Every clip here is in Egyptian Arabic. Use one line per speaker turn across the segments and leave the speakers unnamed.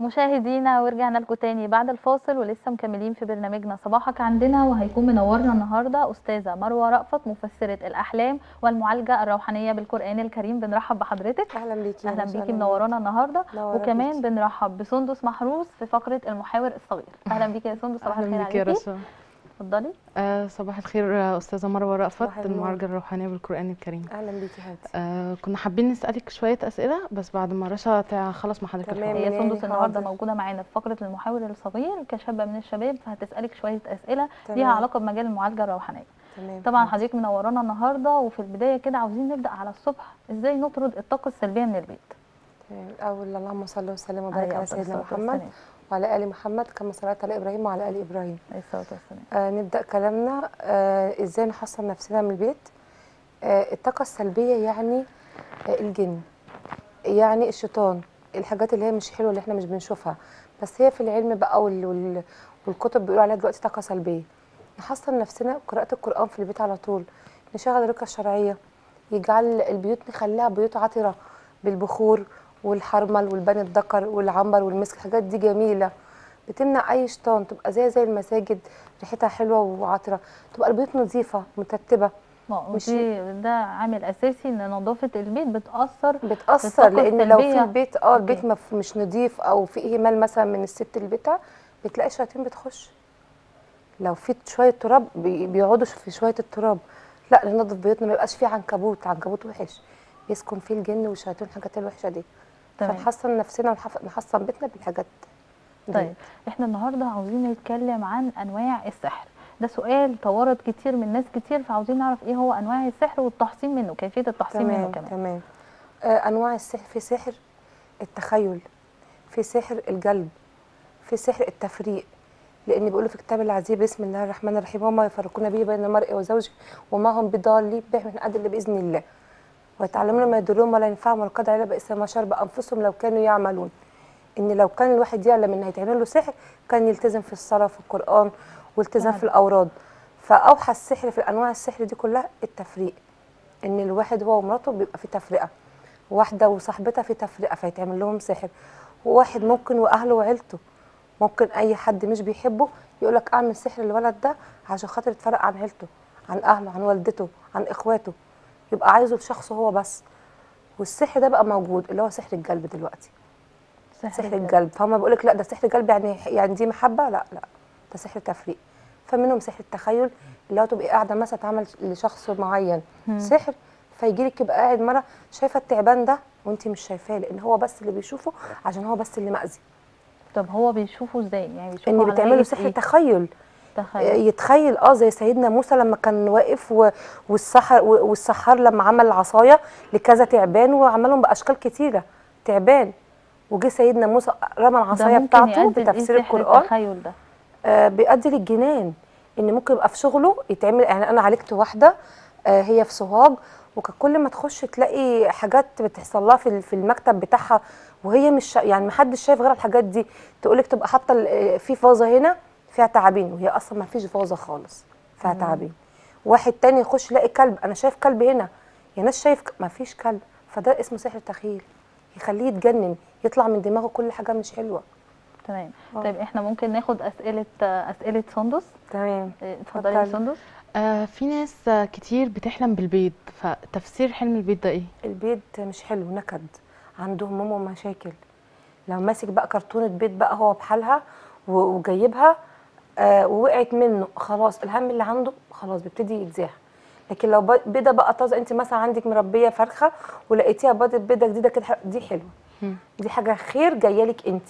مشاهدينا ورجعنا لكم تاني بعد الفاصل ولسه مكملين في برنامجنا صباحك عندنا وهيكون منورنا النهارده استاذه مروه رأفت مفسره الاحلام والمعالجه الروحانيه بالقران الكريم بنرحب بحضرتك
اهلا بيكي
اهلا
وسهلا
بيكي منورانا النهارده
منورة
وكمان
بيكي.
بنرحب بسندس محروس في فقره المحاور الصغير اهلا بيكي يا سندس صباح الخير
اهلا بيك يا
عليكي
رشا
اتفضلي
آه صباح الخير آه، استاذه مروه رأفت
صباح النور.
المعالجه الروحانيه بالقران الكريم
اهلا بيكي حبيبتي
آه كنا حابين نسالك شويه اسئله بس بعد ما رشا تخلص مع حضرتك
تمام.
الحوار.
هي
منين؟
سندس النهارده
حاضر.
موجوده معانا في فقره المحاور الصغير كشابه من الشباب فهتسالك شويه اسئله
تمام.
ليها علاقه بمجال المعالجه الروحانيه
تمام
طبعا
حبيبتي.
حضرتك منورانا النهارده وفي البدايه كده عاوزين نبدا على الصبح ازاي نطرد الطاقه السلبيه من البيت
تمام اول اللهم صل وسلم وبارك
عليه
على
أفضل
سيدنا
الصلاة
محمد
والسلام.
وعلى ال محمد كما صليت على ابراهيم وعلى ال ابراهيم
عليه الصلاه والسلام
آه نبدا كلامنا آه ازاي نحصن نفسنا من البيت آه الطاقه السلبيه يعني آه الجن يعني الشيطان الحاجات اللي هي مش حلوه اللي احنا مش بنشوفها بس هي في العلم بقى وال وال والكتب بيقولوا عليها دلوقتي طاقه سلبيه نحصن نفسنا قراءه القران في البيت على طول نشغل الرقيه الشرعيه يجعل البيوت نخليها بيوت عطره بالبخور والحرمل والبان الذكر والعنبر والمسك الحاجات دي جميله بتمنع اي شيطان تبقى زي زي المساجد ريحتها حلوه وعطره تبقى البيوت نظيفه مترتبه
ما هو
مش-
دي ده عامل اساسي ان نظافه البيت بتاثر
بتاثر
الطاقة
لان لو في
السلبية.
البيت اه البيت
أوكي.
مف- مش نظيف او في اهمال مثلا من الست اللي بيتها بتلاقي الشياطين بتخش لو في شويه تراب بي- بيقعدوا في شويه التراب لا ننظف بيوتنا ما يبقاش فيه عنكبوت عنكبوت وحش يسكن فيه الجن والشياطين الحاجات الوحشه دي
تمام.
فنحصن نفسنا ونحصن بيتنا بالحاجات دي.
طيب احنا النهارده عاوزين نتكلم عن انواع السحر ده سؤال توارد كتير من ناس كتير فعاوزين نعرف ايه هو انواع السحر والتحصين منه كيفيه التحصين منه
تمام
كمان
تمام آه انواع السحر في سحر التخيل في سحر الجلب في سحر التفريق لان بيقولوا في كتاب العزيز بسم الله الرحمن الرحيم وما يفرقون به بين المرء وزوجه وما هم بضالين به من احد الا باذن الله ويتعلمون ما يضرهم ولا ينفعهم ولقد علم بئس ما شرب انفسهم لو كانوا يعملون ان لو كان الواحد يعلم ان هيتعمل له سحر كان يلتزم في الصلاه في القران والتزام في
فعلا.
الاوراد فاوحى السحر في انواع السحر دي كلها التفريق ان الواحد هو ومراته بيبقى في تفرقه واحده وصاحبتها في تفرقه فيتعمل لهم سحر وواحد ممكن واهله وعيلته ممكن اي حد مش بيحبه يقول لك اعمل سحر للولد ده عشان خاطر يتفرق عن عيلته عن اهله عن والدته عن اخواته يبقى عايزه لشخصه هو بس والسحر ده بقى موجود اللي هو سحر الجلب دلوقتي سحر الجلب فهم بيقول لك لا ده سحر جلب يعني يعني دي محبه لا لا ده سحر تفريق فمنهم سحر التخيل اللي هو تبقي قاعده مثلا تعمل لشخص معين
مم.
سحر فيجي لك يبقى قاعد مره شايفه التعبان ده وانت مش شايفاه لان هو بس اللي بيشوفه عشان هو بس اللي مأذي
طب هو بيشوفه ازاي يعني بيشوفه
ان
على
بتعمله
هيئة
سحر
إيه؟
تخيل
تخيل
يتخيل اه زي سيدنا موسى لما كان واقف و- والسحر والسحار لما عمل العصايه لكذا تعبان وعملهم باشكال كتيره تعبان وجه سيدنا موسى رمى
ده
العصايه
ممكن
بتاعته
يؤدي لإيه
بتفسير
سحر
القران
التخيل ده
آه بيؤدي للجنان ان ممكن يبقى في شغله يتعمل يعني انا عالجت واحده آه هي في سوهاج وكان كل ما تخش تلاقي حاجات بتحصل لها في ال- في المكتب بتاعها وهي مش شا- يعني محدش شايف غير الحاجات دي تقول لك تبقى حاطه ال- آه، في فازه هنا فيها تعابين وهي اصلا ما فيش فازه خالص فيها تعابين واحد تاني يخش يلاقي كلب انا شايف كلب هنا يا ناس شايف ك- ما فيش كلب فده اسمه سحر تخيل يخليه يتجنن يطلع من دماغه كل حاجه مش حلوه
تمام
آه.
طيب احنا ممكن ناخد اسئله اسئله سندس
تمام
إيه، اتفضلي يا
اتفضلي.
سندس
آه في ناس آه كتير بتحلم بالبيت فتفسير حلم البيت ده ايه
البيت مش حلو نكد عنده هموم ومشاكل لو ماسك بقى كرتونة بيت بقى هو بحالها و- وجايبها آه ووقعت منه خلاص الهم اللي عنده خلاص بيبتدي يتزاح لكن لو ب- بيضه بقى طازه انت مثلا عندك مربيه فرخه ولقيتيها بيضه بيضه جديده كده ح- دي حلوه
مم.
دي حاجه خير جايه لك انت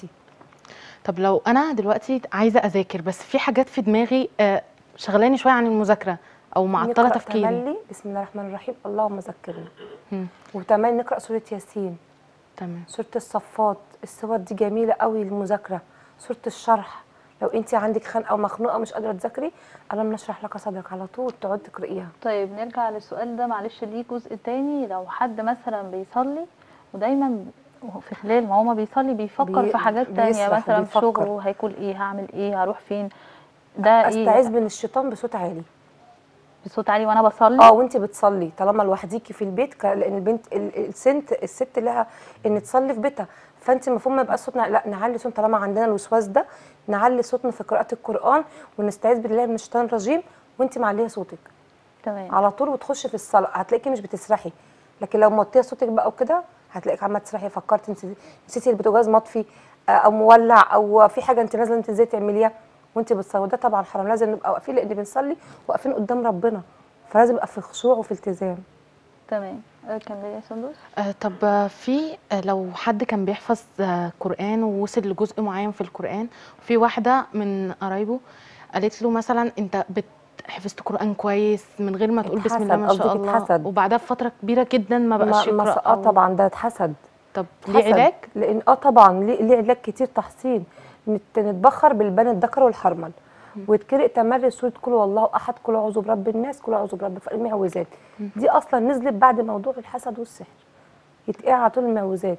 طب لو انا دلوقتي عايزه اذاكر بس في حاجات في دماغي آه شغلاني شويه عن المذاكره او معطله
نقرأ
تفكيري
تملي بسم الله الرحمن الرحيم اللهم ذكرنا
مم.
وتملي نقرا سوره ياسين
تمام
سورة الصفات الصور دي جميلة قوي للمذاكرة سورة الشرح لو انت عندك خنقة ومخنوقة مش قادرة تذاكري ألم نشرح لك صدرك على طول تقعد تقرأيها
طيب نرجع للسؤال ده معلش ليه جزء تاني لو حد مثلا بيصلي ودايما في خلال ما هو ما بيصلي بيفكر
بي-
في حاجات تانية
بيسرح
مثلا في
وبيفكر.
شغله هياكل ايه هعمل ايه هروح فين ده
استعيذ
ايه
من الشيطان بصوت عالي
بصوت عالي وانا بصلي
اه وانت بتصلي طالما لوحديكي في البيت ك- لان البنت ال- السنت الست لها ان تصلي في بيتها فانت المفروض ما يبقاش صوتنا لا نعلي صوتنا طالما عندنا الوسواس ده نعلي صوتنا في قراءه القران ونستعيذ بالله من الشيطان الرجيم وانت معليه صوتك
تمام
على طول وتخشي في الصلاه هتلاقيكي مش بتسرحي لكن لو موطيه صوتك بقى وكده هتلاقيك عماله تسرحي فكرتي نسيتي نسيتي البوتاجاز مطفي آه، او مولع او في حاجه انت نازله انت ازاي تعمليها وانت بتصلي وده طبعا حرام لازم نبقى واقفين لان بنصلي واقفين قدام ربنا فلازم يبقى في خشوع وفي التزام
تمام آه، كملي يا سندس
آه، طب آه، في آه، لو حد كان بيحفظ آه، قرآن ووصل لجزء معين في القرآن وفي واحدة من قرايبه قالت له مثلا انت بت حفظت قرآن كويس من غير ما تقول بسم الله ما
اتحسد،
شاء
قصدك
الله
اتحسد.
وبعدها بفترة كبيرة جدا ما بقاش
ما, ما
يقرأ
اه
أو-
طبعا ده اتحسد
طب ليه
اتحسد.
علاج؟
لان اه طبعا ليه, ليه علاج كتير تحصين نت- نتبخر بالبان الذكر والحرمل ويتقرأ تمري سوره كل والله احد كل اعوذ برب الناس كل اعوذ برب الفلق، المعوذات دي اصلا نزلت بعد موضوع الحسد والسحر يتقرأ على طول المعوذات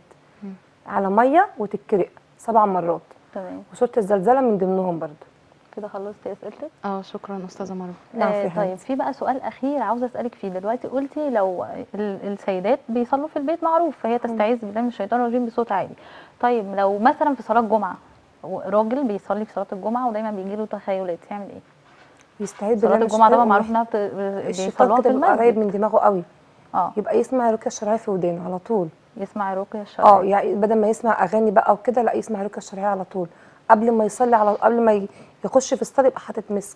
على ميه وتتقرأ سبع مرات
تمام
وسوره الزلزله من ضمنهم برضو
كده خلصتي اسئلتك
اه شكرا استاذة مروة
نعم،
آه
فهمت.
طيب في بقى سؤال اخير عاوزه اسالك فيه دلوقتي قلتي لو ال- السيدات بيصلوا في البيت معروف فهي تستعيذ بالله من الشيطان الرجيم بصوت عالي طيب لو مثلا في صلاه الجمعه راجل بيصلي في صلاه الجمعه ودايما بيجي له تخيلات يعمل ايه
يستعيد
صلاه
بالله من
الجمعه طبعا
الشيطان
معروف انها بت-
الشيطان
بيصلوها في
كده بيبقى قريب
المسجد
من دماغه قوي
اه
يبقى يسمع ركيه الشرعيه في ودانه على طول
يسمع الرقيه
اه
الشرعيه
يعني بدل ما يسمع اغاني بقى وكده لا يسمع ركيه الشرعيه على طول قبل ما يصلي على قبل ما ي- يخش في الصلاه يبقى حاطط مسك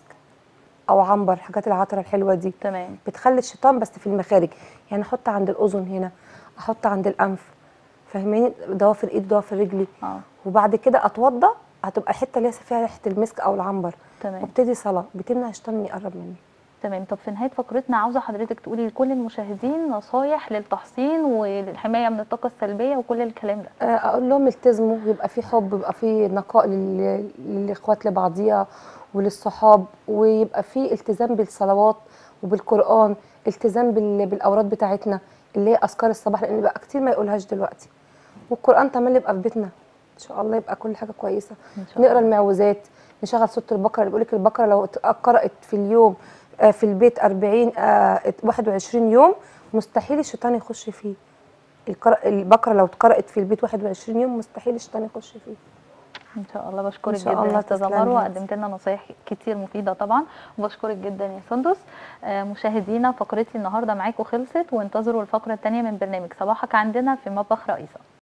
او عنبر الحاجات العطره الحلوه دي
تمام
بتخلي الشيطان بس في المخارج يعني احط عند الاذن هنا احط عند الانف فاهماني ضوافر ايد ضوافر رجلي
اه
وبعد كده اتوضى هتبقى الحته اللي هي فيها ريحه المسك او العنبر
تمام
وابتدي صلاه بتمنع الشيطان إنه يقرب مني
تمام طب في نهايه فقرتنا عاوزه حضرتك تقولي لكل المشاهدين نصايح للتحصين وللحمايه من الطاقه السلبيه وكل الكلام ده
آه، اقول لهم التزموا يبقى في حب يبقى في نقاء لل- للاخوات لبعضيها وللصحاب ويبقى في التزام بالصلوات وبالقران التزام بال- بالاوراد بتاعتنا اللي هي اذكار الصباح لان بقى كتير ما يقولهاش دلوقتي والقران تملي يبقى في بيتنا ان شاء الله يبقى كل حاجه كويسه
ان شاء
نقرا
الله
المعوذات نشغل سوره البقره اللي بيقول لك البقره لو ات- قرات في اليوم آه، في البيت 40 آه، 21 يوم مستحيل الشيطان يخش فيه القر- البقره لو اتقرات في البيت 21 يوم مستحيل الشيطان يخش فيه
ان شاء الله بشكرك
إن شاء
جدا يا
الله
استاذه
تسلمي
مروه
يا
قدمت لنا نصايح كتير مفيده طبعا وبشكرك جدا يا سندس آه، مشاهدينا فقرتي النهارده معاكم خلصت وانتظروا الفقره الثانيه من برنامج صباحك عندنا في مطبخ رئيسه